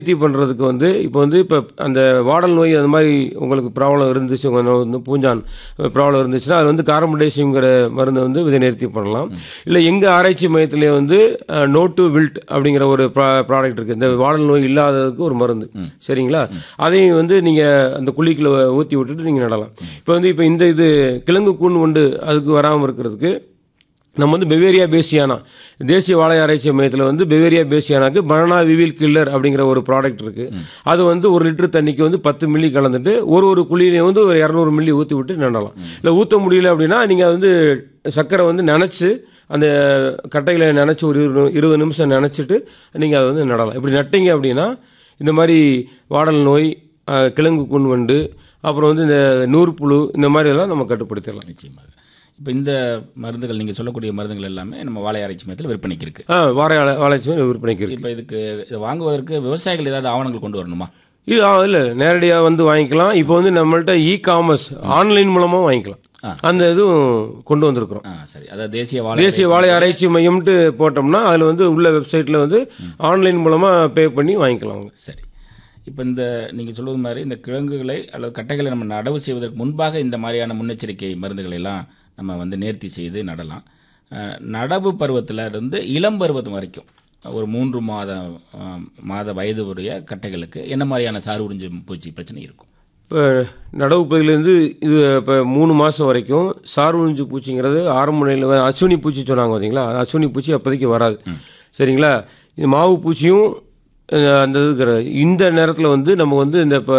நிவர்த்தி பண்ணுறதுக்கு வந்து இப்போ வந்து இப்போ அந்த வாடல் நோய் அந்த மாதிரி உங்களுக்கு ப்ராப்ளம் இருந்துச்சு உங்க நோ- வந்து பூஞ்சான் ப்ராப்ளம் இருந்துச்சுன்னா அது வந்து கார்பன்டைசியம்ங்கிற மருந்தை வந்து விதை நிறுத்தி பண்ணலாம் இல்லை எங்கள் ஆராய்ச்சி மையத்திலே வந்து நோ டு வில்ட் அப்படிங்கிற ஒரு ப்ராடக்ட் இருக்குது இந்த வாடல் நோய் இல்லாததுக்கு ஒரு மருந்து சரிங்களா அதையும் வந்து நீங்கள் அந்த குழிக்குள்ள ஊற்றி விட்டுட்டு நீங்கள் நடலாம் இப்போ வந்து இப்போ இந்த இது கிழங்கு கூண் உண்டு அதுக்கு வராமல் இருக்கிறதுக்கு நம்ம வந்து பெவேரியா பேசியானா தேசிய வாழை ஆராய்ச்சி மையத்தில் வந்து பெவேரியா பேசியானாக்கு பனானா விவில் கில்லர் அப்படிங்கிற ஒரு ப்ராடக்ட் இருக்கு அது வந்து ஒரு லிட்டர் தண்ணிக்கு வந்து பத்து மில்லி கலந்துட்டு ஒரு ஒரு குழியிலையும் வந்து ஒரு இரநூறு மில்லி ஊற்றி விட்டு நடலாம் இல்லை ஊற்ற முடியல அப்படின்னா நீங்கள் வந்து சர்க்கரை வந்து நினச்சி அந்த கட்டைகளை நினச்சி ஒரு இரு- இருபது நிமிஷம் நினச்சிட்டு நீங்கள் அதை வந்து நடலாம் இப்படி நட்டீங்க அப்படின்னா இந்த மாதிரி வாடல் நோய் அஹ், கிழங்கு கூன்வண்டு அப்புறம் வந்து இந்த நூற்புழு இந்த மாதிரி எல்லாம் நம்ம கட்டுப்படுத்திடலாம் நிச்சயமாக இப்போ இந்த மருந்துகள் நீங்கள் சொல்லக்கூடிய மருந்துகள் எல்லாமே நம்ம வாழை ஆராய்ச்சி மையத்தில் விற்பனைக்கு இருக்கு ஆ வாழை ஆராய்ச்சி விற்பனைக்கு இருக்கு இப்போ இதுக்கு இதை வாங்குவதற்கு விவசாயிகள் ஏதாவது ஆவணங்கள் கொண்டு வரணுமா இது ஆ, இல்ல நேரடியாக வந்து வாங்கிக்கலாம் இப்போ வந்து நம்மள்ட்ட இ காமர்ஸ் ஆன்லைன் மூலமாக வாங்கிக்கலாம் அந்த இதுவும் கொண்டு வந்திருக்கிறோம் ஆ சரி அதாவது தேசிய வாழை தேசிய வாழை ஆராய்ச்சி மையம்ட்டு போட்டோம்னா அதில் வந்து உள்ள வெப்சைட்டில் வந்து ஆன்லைன் மூலமாக பே பண்ணி வாங்கிக்கலாம் அவங்க சரி இப்போ இந்த நீங்கள் சொல்வது மாதிரி இந்த கிழங்குகளை அல்லது கட்டைகளை நம்ம நடவு செய்வதற்கு முன்பாக இந்த மாதிரியான முன்னெச்சரிக்கை மருந்துகளை எல்லாம் நம்ம வந்து நேர்த்தி செய்து நடலாம் அஹ், நடவு பருவத்தில் இருந்து இளம் பருவம் வரைக்கும் ஒரு மூன்று மாத அஹ், மாத வயது உடைய கட்டைகளுக்கு என்ன மாதிரியான சாறு உறிஞ்சும் பூச்சி பிரச்சனை இருக்கும் இப்போ நடவு பகுதியிலேருந்து இது இப்போ மூணு மாதம் வரைக்கும் சார்வூஞ்சு பூச்சிங்கிறது ஆரம்ப நிலையில் அஸ்வினி பூச்சி சொன்னாங்க பார்த்தீங்களா அது அஸ்வினி பூச்சி அப்போதைக்கு வராது சரிங்களா இது மாவு பூச்சியும் அஹ், அந்த இது கிடையாது. இந்த நேரத்தில் வந்து நம்ம வந்து இந்த இப்போ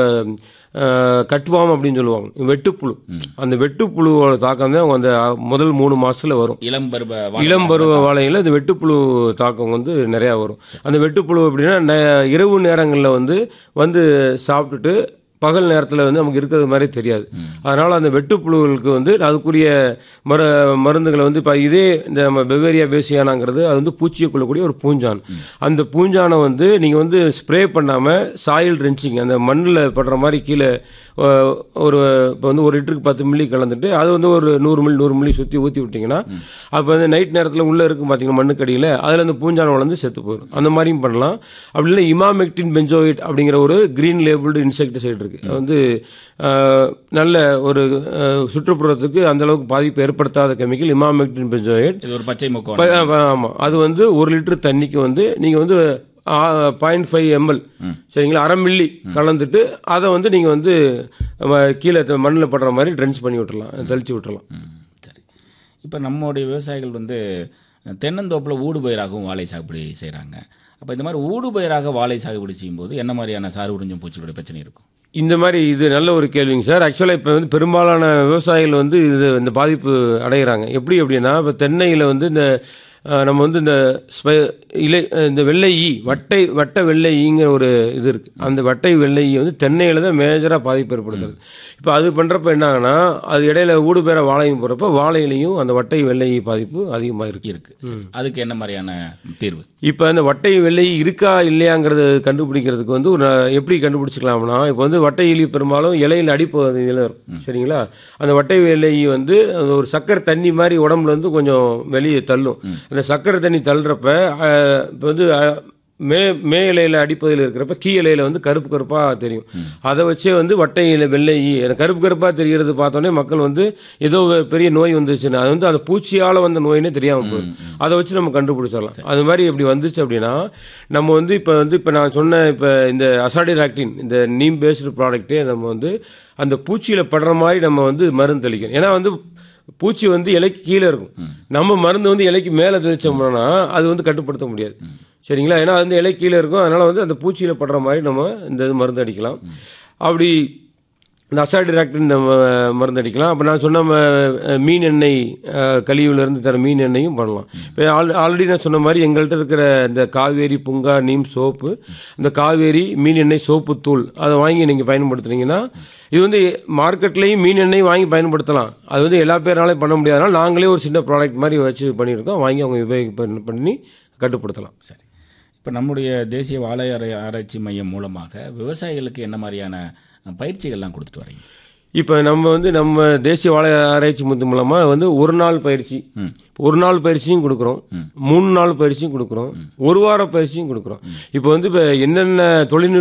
கட்டுவாம் அப்படின்னு சொல்லுவாங்க வெட்டுப்புழு அந்த வெட்டுப்புழுவோட தாக்கம் தான் அந்த முதல் மூணு மாசத்துல வரும் இளம் பருவ வாழை இளம் பருவ வாழையில் இந்த வெட்டுப்புழு தாக்கம் வந்து நிறையா வரும் அந்த வெட்டுப்புழு எப்படின்னா ந- இரவு நேரங்களில் வந்து வந்து சாப்பிட்டுட்டு பகல் நேரத்தில் வந்து நமக்கு இருக்கிறது மாதிரி தெரியாது அதனால் அந்த வெட்டுப்புழுகளுக்கு வந்து அதுக்குரிய மரு மருந்துகளை வந்து இப்போ இதே இந்த நம்ம பெவேரியா பேசியானாங்கிறது அது வந்து பூச்சியை கொள்ளக்கூடிய ஒரு பூஞ்சான் அந்த பூஞ்சானை வந்து நீங்கள் வந்து ஸ்ப்ரே பண்ணாமல் சாயில் ட்ரென்ச்சிங் அந்த மண்ணில் படுற மாதிரி கீழே அஹ், ஒரு இப்போ வந்து ஒரு லிட்டருக்கு பத்து மில்லி கலந்துட்டு அது வந்து ஒரு நூறு மில்லி நூறு மில்லி சுற்றி ஊற்றி விட்டிங்கன்னா அப்போ வந்து நைட் நேரத்தில் உள்ளே இருக்கும் பார்த்தீங்கன்னா மண்ணுக்கடியில் அதில் அந்த பூஞ்சானை வளர்ந்து செத்து போயிடும் அந்த மாதிரியும் பண்ணலாம் அப்படி இல்லை இமாமெக்டின் பென்சோயிட் அப்படிங்கிற ஒரு கிரீன் லேபிள்டு இன்செக்டிசைட் இருக்குது அது வந்து அஹ், நல்ல ஒரு அஹ், சுற்றுப்புறத்துக்கு அந்த அளவுக்கு பாதிப்பு ஏற்படுத்தாத கெமிக்கல் இமாமெக்டின் பென்சோயிட் இது ஒரு பச்சை முக்கம் ஆமாம் அது வந்து ஒரு லிட்டர் தண்ணிக்கு வந்து நீங்கள் வந்து பாயிண்ட் ஃபைவ் எம்எல் சரிங்களா அரை மில்லி கலந்துட்டு அதை வந்து நீங்கள் வந்து நம்ம கீழே மண்ணில் படுற மாதிரி ட்ரென்ச் பண்ணி விட்டுறலாம் தெளிச்சு விட்டுறலாம் ம், சரி இப்போ நம்முடைய விவசாயிகள் வந்து தென்னந்தோப்பில் ஊடுபயிராகவும் வாழை சாகுபடி செய்கிறாங்க அப்போ இந்த மாதிரி ஊடுபயிராக வாழை சாகுபடி செய்யும்போது என்ன மாதிரியான சாறு உறிஞ்சும் பூச்சிகளுடைய பிரச்சனை இருக்கும் இந்த மாதிரி இது நல்ல ஒரு கேள்விங்க சார் ஆக்சுவலாக இப்போ வந்து பெரும்பாலான விவசாயிகள் வந்து இது இந்த பாதிப்பு அடைகிறாங்க எப்படி அப்படின்னா இப்போ தென்னையில் வந்து இந்த அஹ், நம்ம வந்து இந்த ஸ்பை இலை இந்த வெள்ளை ஈ வட்டை வட்ட வெள்ளை ஈங்கிற ஒரு இது இருக்குது அந்த வட்டை வெள்ளை ஈ வந்து தென்னையில் தான் மேஜராக பாதிப்பு ஏற்படுத்துறது இப்போ அது பண்ணுறப்ப என்ன ஆகுனா அது இடையில ஊடு பேர வாழையும் போகிறப்ப வாழையிலையும் அந்த வட்டை வெள்ளை ஈ பாதிப்பு அதிகமாக இருக்குது இருக்கு சரி. அதுக்கு என்ன மாதிரியான தீர்வு இப்போ அந்த வட்டை வெள்ளை இருக்கா இல்லையாங்கிறத கண்டுபிடிக்கிறதுக்கு வந்து ஒரு ந- எப்படி கண்டுபிடிச்சிக்கலாம்னா இப்போ வந்து வட்டை எலி பெரும்பாலும் இலையில் அடிப்பகுதியில் இருக்கும் சரிங்களா அந்த வட்டை வெள்ளை வந்து அந்த ஒரு சக்கரை தண்ணி மாதிரி உடம்புல இருந்து கொஞ்சம் வெளியே தள்ளும் அந்த சக்கரை தண்ணி தள்ளுறப்ப அஹ், இப்போ வந்து அஹ், மே மே இலையில அடிப்பகுதியில் இருக்கிறப்ப கீ இலையில வந்து கருப்பு கருப்பாக தெரியும் அதை வச்சே வந்து வட்டை இலை வெள்ளை ஈ அந்த கருப்பு கருப்பாக தெரியறது பார்த்தோன்னே மக்கள் வந்து ஏதோ ஒரு பெரிய நோய் வந்துச்சுன்னா அது வந்து அந்த பூச்சியால் வந்த நோயினே தெரியாமல் போயிடும் அதை வச்சு நம்ம கண்டுபிடிச்சிடலாம் அது மாதிரி இப்படி வந்துச்சு அப்படின்னா நம்ம வந்து இப்போ வந்து இப்போ நான் சொன்ன இப்போ இந்த அசாடிராக்டின் இந்த நீம் பேஸ்டு ப்ராடக்ட்டே நம்ம வந்து அந்த பூச்சியில் படுற மாதிரி நம்ம வந்து மருந்து தெளிக்கணும் ஏன்னா வந்து பூச்சி வந்து இலைக்கு கீழே இருக்கும் நம்ம மருந்து வந்து இலைக்கு மேலே தெளிச்சோம்னா அது வந்து கட்டுப்படுத்த முடியாது சரிங்களா ஏன்னா அது வந்து இலை கீழே இருக்கும் அதனால வந்து அந்த பூச்சியில் படுற மாதிரி நம்ம இந்த இது மருந்து அடிக்கலாம் அப்படி இந்த அசாடிராக்டின் இந்த ம- மருந்து அடிக்கலாம் அப்போ நான் சொன்ன ம- மீன் எண்ணெய் அஹ், கழிவுலேருந்து தர மீன் எண்ணெயும் பண்ணலாம் இப்போ ஆல் ஆல்ரெடி நான் சொன்ன மாதிரி எங்கள்கிட்ட இருக்கிற இந்த காவேரி புங்கா நீம் சோப்பு இந்த காவேரி மீன் எண்ணெய் சோப்பு தூள் அதை வாங்கி நீங்கள் பயன்படுத்துனீங்கன்னா இது வந்து மார்க்கெட்லேயும் மீன் எண்ணெய் வாங்கி பயன்படுத்தலாம் அது வந்து எல்லா பேராலையும் பண்ண முடியாதனால நாங்களே ஒரு சின்ன ப்ராடக்ட் மாதிரி வச்சு பண்ணியிருக்கோம் வாங்கி அவங்க உபயோக பண்ணி- பண்ணி கட்டுப்படுத்தலாம் சரி இப்போ நம்முடைய தேசிய வாழை ஆராய்- ஆராய்ச்சி மையம் மூலமாக விவசாயிகளுக்கு என்ன மாதிரியான அஹ், பயிற்சிகள்லாம் கொடுத்துட்டு வரீங்க இப்போ நம்ம வந்து நம்ம தேசிய வாழை ஆராய்ச்சி மையத்து மூலமா வந்து ஒரு நாள் பயிற்சி ம். ஒரு நாள் பயிற்சியும் கொடுக்குறோம் மூணு நாள் பயிற்சியும் கொடுக்குறோம் ஒரு வார பயிற்சியும் கொடுக்குறோம் இப்போ வந்து இப்போ என்னென்ன தொழில்நுட்ப